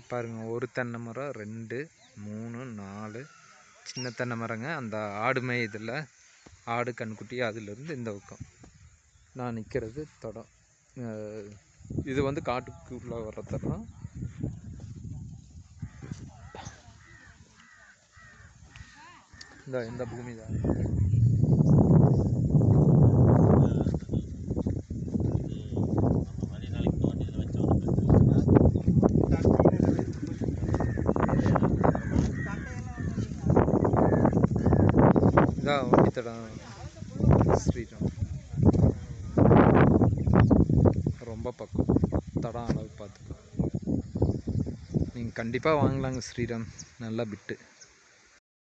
பாருங்கள் ஒரு தென்னை மரம் ரெண்டு மூணு நாலு சின்ன தென்னை மரங்க அந்த ஆடு மேயுதில் ஆடு கண்குட்டி அதுலேருந்து இந்த பக்கம் நான் நிற்கிறது தடம் அஹ் இது வந்து காட்டுக்குள்ளே வர்ற தடம் இந்த இந்த பூமி தான் மணி நாளைக்கு தோண்டி இதில் வச்சோம் இதான் வண்டி தடம் ஸ்ரீராம் ரொம்ப பக்கம் தடம் அளவு பார்த்துக்கோ நீங்கள் கண்டிப்பாக வாங்கலாங்க ஸ்ரீராம் நல்ல பிட்டு